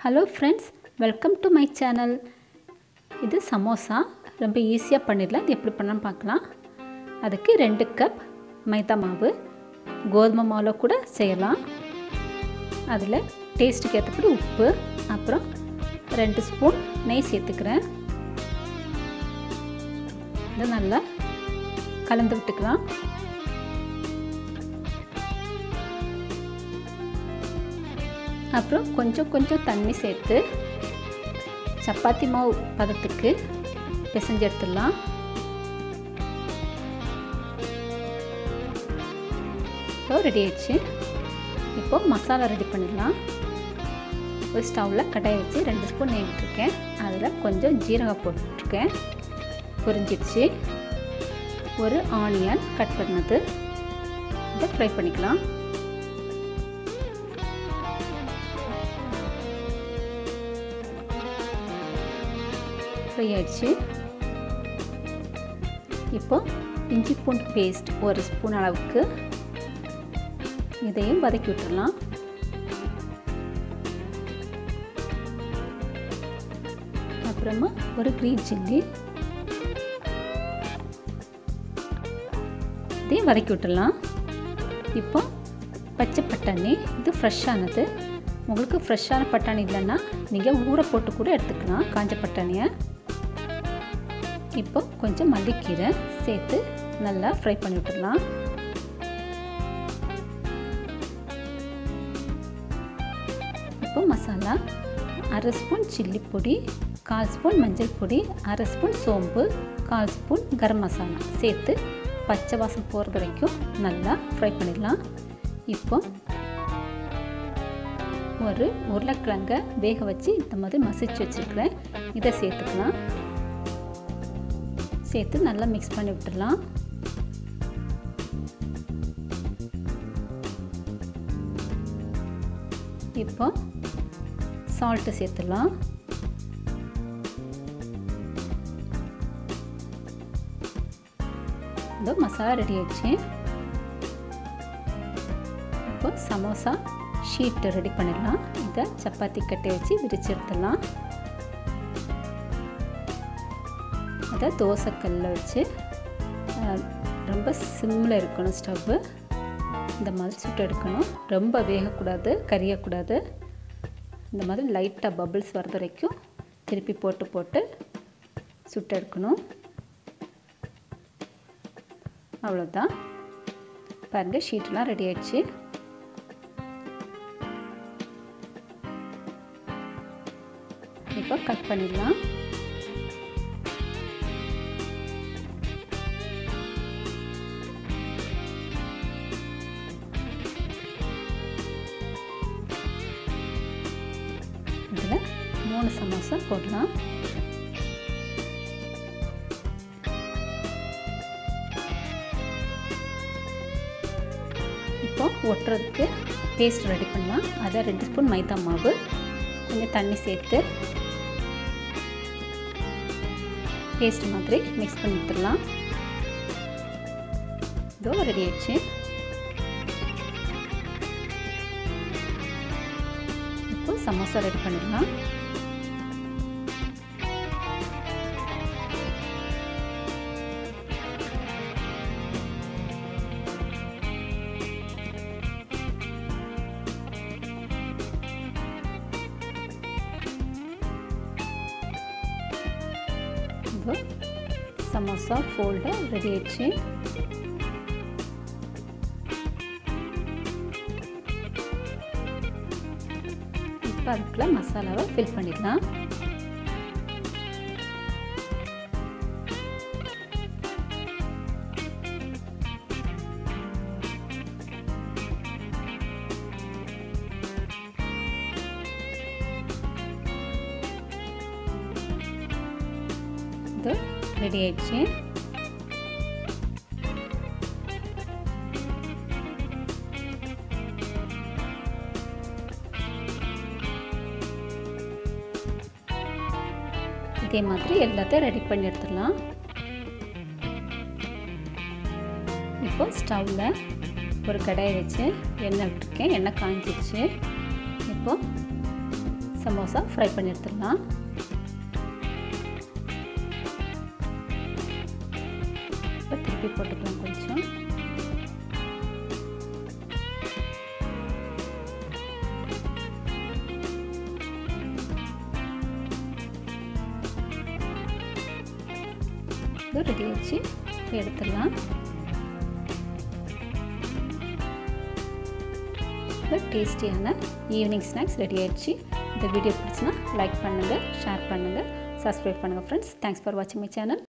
hello friends welcome to my channel இது சமோசா ரொம்ப ஈஸியாக பண்ணிடலாம் இது எப்படி பண்ணலாம்னு பார்க்கலாம் அதுக்கு ரெண்டு கப் மைதா மாவு கோதுமை மாவில் கூட செய்யலாம் அதில் டேஸ்ட்டுக்கு ஏற்றபடி உப்பு அப்புறம் ரெண்டு ஸ்பூன் நெய் சேர்த்துக்கிறேன் இதை நல்லா கலந்து விட்டுக்கலாம் அப்புறம் கொஞ்சம் கொஞ்சம் தண்ணி சேர்த்து சப்பாத்தி மாவு பதத்துக்கு பிசைஞ்சு எடுத்துடலாம் இப்போ ரெடி ஆயிடுச்சு இப்போ மசாலா ரெடி பண்ணிடலாம் ஒரு ஸ்டவ்வில் கடாயை வச்சு ரெண்டு ஸ்பூன் நெய் விட்டுருக்கேன் அதில் கொஞ்சம் ஜீரகம் போட்டிருக்கேன் பொரிஞ்சிடுச்சு ஒரு ஆனியன் கட் பண்ணது இதை ஃப்ரை பண்ணிக்கலாம் ஃப்ரை ஆயிடுச்சு இப்போ இஞ்சி பூண்டு பேஸ்ட் ஒரு ஸ்பூன் அளவுக்கு இதையும் வதக்கி விட்டுடலாம் அப்புறமா ஒரு க்ரீன் சில்லி இதையும் வதக்கி விட்டுடலாம் இப்போ பச்சை பட்டாணி இது ஃப்ரெஷ்ஷானது உங்களுக்கு ஃப்ரெஷ்ஷான பட்டாணி இல்லைன்னா நீங்கள் ஊற போட்டு கூட எடுத்துக்கலாம் காஞ்ச பட்டாணியை இப்போ கொஞ்சம் மல்லிக்கீரை சேர்த்து நல்லா ஃப்ரை பண்ணி விட்டுடலாம் இப்போ மசாலா அரை ஸ்பூன் சில்லி பொடி கால் ஸ்பூன் மஞ்சள் பொடி அரை ஸ்பூன் சோம்பு கால் ஸ்பூன் கரம் மசாலா சேர்த்து பச்சை வாசம் போகிறது வரைக்கும் நல்லா ஃப்ரை பண்ணிடலாம் இப்போ ஒரு உருளைக்கிழங்கை வேக வச்சு இந்த மாதிரி மசிச்சு வச்சுருக்கிறேன் இதை சேர்த்துக்கலாம் சேர்த்து நல்லா மிக்ஸ் பண்ணி விட்டுடலாம் இப்போ சால்ட்டு சேர்த்துடலாம் இதோ மசாலா ரெடி ஆயிடுச்சு இப்போ சமோசா ஷீட்டு ரெடி பண்ணிடலாம் இதை சப்பாத்தி கட்டி வச்சு விரிச்சு எடுத்துடலாம் அதை தோசைக்கல்லில் வச்சு ரொம்ப சிம்மில் இருக்கணும் ஸ்டவ்வு இந்த மாதிரி சுட்டு எடுக்கணும் ரொம்ப வேகக்கூடாது கரியக்கூடாது இந்த மாதிரி லைட்டாக பபிள்ஸ் வர்றது வரைக்கும் திருப்பி போட்டு போட்டு சுட்டு எடுக்கணும் அவ்வளோதான் பாருங்கள் ஷீட்லாம் ரெடி ஆயிடுச்சு இப்போ கட் பண்ணிடலாம் இதில் மூணு சமோசா போடலாம் இப்போ ஒட்டுறதுக்கு பேஸ்ட் ரெடி பண்ணலாம் அதில் ரெண்டு ஸ்பூன் மைதா மாவு கொஞ்சம் தண்ணி சேர்த்து பேஸ்ட் மாதிரி மிக்ஸ் பண்ணி விட்டுடலாம் இதோ ரெடி ஆயிடுச்சு இப்போ சமோசா ரெடி பண்ணிடலாம் இப்போ சமோசா ஃபோல்டு ரெடி ஆயிடுச்சு இப்போ அதுக்குள்ள மசாலாவை ஃபில் பண்ணிடலாம் இது ரெடி ஆயிடுச்சு இதே மாதிரி எல்லாத்தையும் ரெடி பண்ணி எடுத்துடலாம் இப்போ ஸ்டவ்வில் ஒரு கடாயை வச்சு எண்ணெய் விட்டுருக்கேன் எண்ணெய் காஞ்சிடுச்சு இப்போ சமோசா ஃப்ரை பண்ணி எடுத்துடலாம் இப்போ திருப்பி போட்டுக்கலாம் கொஞ்சம் இது ரெடி ஆச்சு எடுத்துடலாம் இப்போ டேஸ்டியான ஈவினிங் ஸ்நாக்ஸ் ரெடி ஆயிடுச்சு இந்த வீடியோ பிடிச்சினா லைக் பண்ணுங்கள் ஷேர் பண்ணுங்கள் சப்ஸ்கிரைப் பண்ணுங்கள் ஃப்ரெண்ட்ஸ் தேங்க்ஸ் ஃபார் வாட்சிங் மை சேனல்